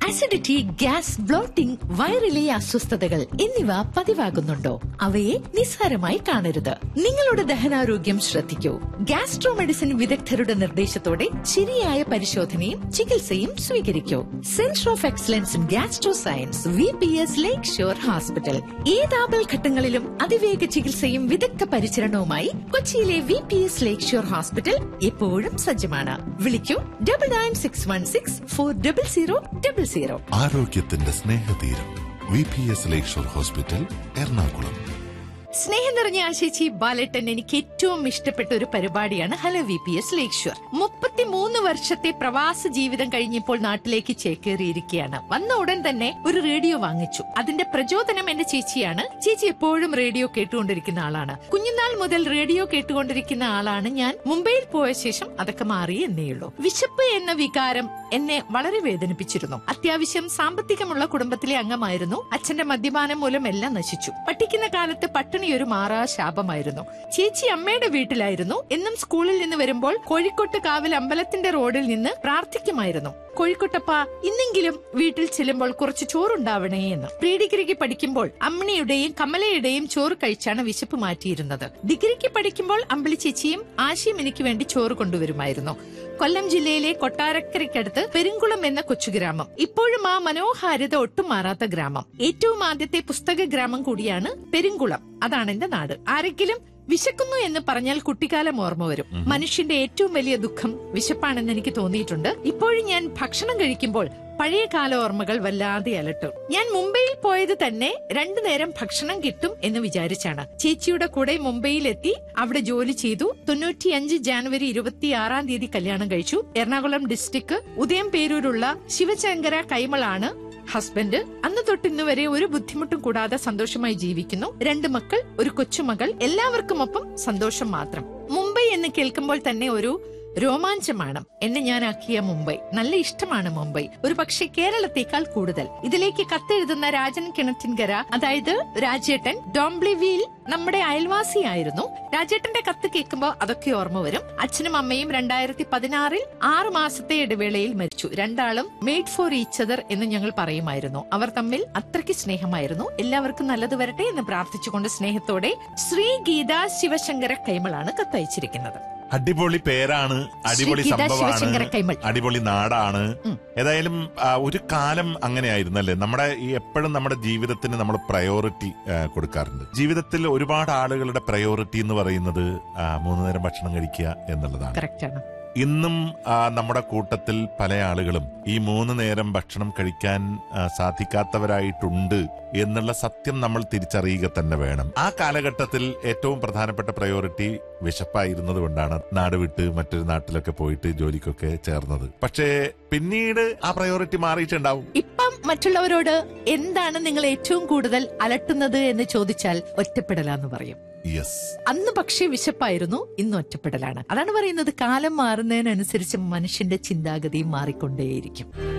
Acidity gas blotting വയറിലെ അസ്വസ്ഥതകൾ എന്നിവ പതിവാകുന്നുണ്ടോ അവയെ നിസ്സാരമായി കാണരുത് നിങ്ങളുടെ ദഹനാരോഗ്യം ശ്രദ്ധിക്കൂ ഗ്യാസ്ട്രോ മെഡിസിൻ വിദഗ്ധരുടെ നിർദ്ദേശത്തോടെ ശരിയായ പരിശോധനയും ചികിത്സയും സ്വീകരിക്കൂ centre of excellence in gastro science V P S lake shore hospital ഏതാപൽ ഘട്ടങ്ങളിലും അതിവേഗ ചികിത്സയും വിദഗ്ധ പരിചരണവുമായി കൊച്ചിയിലെ V P S lake shore hospital എപ്പോഴും സജ്ജമാണ് വിളിക്കൂ double nine six one six four double zero double zero ആരോഗ്യത്തിന്റെ സ്നേഹതീരം V P S lakeshore hospital Ernakulam സ്നേഹം നിറഞ്ഞ ആശേച്ചി ബാലേട്ടൻ എനിക്ക് ഏറ്റവും ഇഷ്ടപ്പെട്ട ഒരു പരിപാടിയാണ് hello V P S lakeshore മുപ്പത്തിമൂന്ന് വർഷത്തെ പ്രവാസ ജീവിതം കഴിഞ്ഞപ്പോൾ നാട്ടിലേക്ക് ചേക്കേറിയിരിക്കുകയാണ് വന്ന ഉടൻ തന്നെ ഒരു റേഡിയോ വാങ്ങിച്ചു അതിന്റെ പ്രചോദനം എന്റെ ചേച്ചിയാണ് ചേച്ചി എപ്പോഴും റേഡിയോ കേട്ടുകൊണ്ടിരിക്കുന്ന ആളാണ് കുഞ്ഞുനാൾ മുതൽ റേഡിയോ കേട്ടുകൊണ്ടിരിക്കുന്ന ആളാണ് ഞാൻ മുംബൈയിൽ പോയ ശേഷം അതൊക്കെ മാറി എന്നേയുള്ളൂ വിശപ്പ് എന്ന വികാരം എന്നെ വളരെ വേദനിപ്പിച്ചിരുന്നു അത്യാവശ്യം സാമ്പത്തികമുള്ള കുടുംബത്തിലെ അംഗമായിരുന്നു അച്ഛന്റെ മദ്യപാനം മൂലം എല്ലാം നശിച്ചു പഠിക്കുന്ന കാലത്ത് പട്ടിണി ഒരു മാറാ ശാപമായിരുന്നു ചേച്ചി അമ്മയുടെ വീട്ടിലായിരുന്നു എന്നും സ്കൂളിൽ നിന്ന് വരുമ്പോൾ കോഴിക്കോട്ട് കാവിൽ അമ്പലത്തിന്റെ റോഡിൽ നിന്ന് പ്രാർത്ഥിക്കുമായിരുന്നു കോഴിക്കോട്ടപ്പ ഇന്നെങ്കിലും വീട്ടിൽ ചെല്ലുമ്പോൾ കുറച്ച് ചോറുണ്ടാവണേ എന്ന് പ്രീ ഡിഗ്രിക്ക് പഠിക്കുമ്പോൾ അമ്മിണിയുടെയും കമലയുടെയും ചോറ് കഴിച്ചാണ് വിശപ്പ് മാറ്റിയിരുന്നത് ഡിഗ്രിക്ക് പഠിക്കുമ്പോൾ അമ്പിളി ചേച്ചിയും ആശയും എനിക്ക് വേണ്ടി ചോറ് കൊണ്ടുവരുമായിരുന്നു കൊല്ലം ജില്ലയിലെ കൊട്ടാരക്കരയ്ക്കടുത്ത് പെരുങ്കുളം എന്ന കൊച്ചുഗ്രാമം ഇപ്പോഴും ആ മനോഹാരിത ഒട്ടും മാറാത്ത ഗ്രാമം ഏറ്റവും ആദ്യത്തെ പുസ്തക ഗ്രാമം കൂടിയാണ് പെരുങ്കുളം അതാണ് എന്റെ നാട് ആരെങ്കിലും വിശക്കുന്നു എന്ന് പറഞ്ഞാൽ കുട്ടിക്കാലം ഓർമ്മ വരും മനുഷ്യന്റെ ഏറ്റവും വലിയ ദുഃഖം വിശപ്പാണെന്ന് എനിക്ക് തോന്നിയിട്ടുണ്ട് ഇപ്പോഴും ഞാൻ ഭക്ഷണം കഴിക്കുമ്പോൾ പഴയ കാല ഓർമ്മകൾ വല്ലാതെ അലട്ടും ഞാൻ മുംബൈയിൽ പോയത് തന്നെ രണ്ടു നേരം ഭക്ഷണം കിട്ടും എന്ന് വിചാരിച്ചാണ് ചേച്ചിയുടെ കൂടെ മുംബൈയിലെത്തി അവിടെ ജോലി ചെയ്തു തൊണ്ണൂറ്റിയഞ്ച് ജാനുവരി ഇരുപത്തിയാറാം തീയതി കല്യാണം കഴിച്ചു എറണാകുളം ഡിസ്ട്രിക്ട് ഉദയം പേരൂരുള്ള ശിവശങ്കര കൈമളാണ് ഹസ്ബൻഡ് അന്ന് തൊട്ട് ഇന്ന് വരെ ഒരു ബുദ്ധിമുട്ടും കൂടാതെ സന്തോഷമായി ജീവിക്കുന്നു രണ്ട് മക്കൾ ഒരു കൊച്ചുമകൾ എല്ലാവർക്കുമൊപ്പം സന്തോഷം മാത്രം മുംബൈ എന്ന് കേൾക്കുമ്പോൾ തന്നെ ഒരു രോമാഞ്ചമാണ് എന്നെ ഞാനാക്കിയ മുംബൈ നല്ല ഇഷ്ടമാണ് മുംബൈ ഒരു പക്ഷേ കേരളത്തേക്കാൾ കൂടുതൽ ഇതിലേക്ക് കത്തെഴുതുന്ന രാജൻ കിണറ്റിൻകര അതായത് രാജേട്ടൻ ഡോംബ്ലിവിയിൽ നമ്മുടെ അയൽവാസിയായിരുന്നു രാജേട്ടന്റെ കത്ത് കേൾക്കുമ്പോൾ അതൊക്കെ ഓർമ്മ വരും അച്ഛനും അമ്മയും രണ്ടായിരത്തി പതിനാറിൽ ആറ് മാസത്തെ ഇടവേളയിൽ മരിച്ചു രണ്ടാളും മെയ്ഡ് ഫോർ ഈച്ചതർ എന്ന് ഞങ്ങൾ പറയുമായിരുന്നു അവർ തമ്മിൽ അത്രയ്ക്ക് സ്നേഹമായിരുന്നു എല്ലാവർക്കും നല്ലത് വരട്ടെ എന്ന് പ്രാർത്ഥിച്ചുകൊണ്ട് സ്നേഹത്തോടെ ശ്രീ ഗീത ശിവശങ്കര കൈമളാണ് കത്തയച്ചിരിക്കുന്നത് അടിപൊളി പേരാണ് അടിപൊളി ശ്രീ ഗീത ശിവശങ്കര സംഭവമാണ് കൈമൾ. അടിപൊളി നാടാണ് ഉം. ഏതായാലും ആ, ഒരു കാലം അങ്ങനെയായിരുന്നു അല്ലേ നമ്മുടെ ഈ എപ്പോഴും നമ്മുടെ ജീവിതത്തിന് നമ്മൾ പ്രയോറിറ്റി കൊടുക്കാറുണ്ട് ജീവിതത്തിൽ ഒരുപാട് ആളുകളുടെ പ്രയോറിറ്റി എന്ന് പറയുന്നത് ആ, മൂന്ന് നേരം ഭക്ഷണം കഴിക്കുക എന്നുള്ളതാണ് കറക്റ്റ് ആണ് ഇന്നും ആ, നമ്മുടെ കൂട്ടത്തിൽ പല ആളുകളും ഈ മൂന്ന് നേരം ഭക്ഷണം കഴിക്കാൻ ആ, സാധിക്കാത്തവരായിട്ടുണ്ട് എന്നുള്ള സത്യം നമ്മൾ തിരിച്ചറിയുക തന്നെ വേണം ആ കാലഘട്ടത്തിൽ ഏറ്റവും പ്രധാനപ്പെട്ട പ്രയോറിറ്റി വിശപ്പായിരുന്നത് കൊണ്ടാണ് നാട് വിട്ട് മറ്റൊരു നാട്ടിലൊക്കെ പോയിട്ട് ജോലിക്കൊക്കെ ചേർന്നത് പക്ഷേ പിന്നീട് ആ പ്രയോറിറ്റി മാറിയിട്ടുണ്ടാവും ഇപ്പം മറ്റുള്ളവരോട് എന്താണ് നിങ്ങൾ ഏറ്റവും കൂടുതൽ അലട്ടുന്നത് എന്ന് ചോദിച്ചാൽ ഒറ്റപ്പെടലാന്ന് പറയും യെസ് അന്ന് പക്ഷേ വിശപ്പായിരുന്നു ഇന്ന് ഒറ്റപ്പെടലാണ് അതാണ് പറയുന്നത് കാലം മാറുന്നതിനനുസരിച്ച് മനുഷ്യന്റെ ചിന്താഗതിയും മാറിക്കൊണ്ടേയിരിക്കും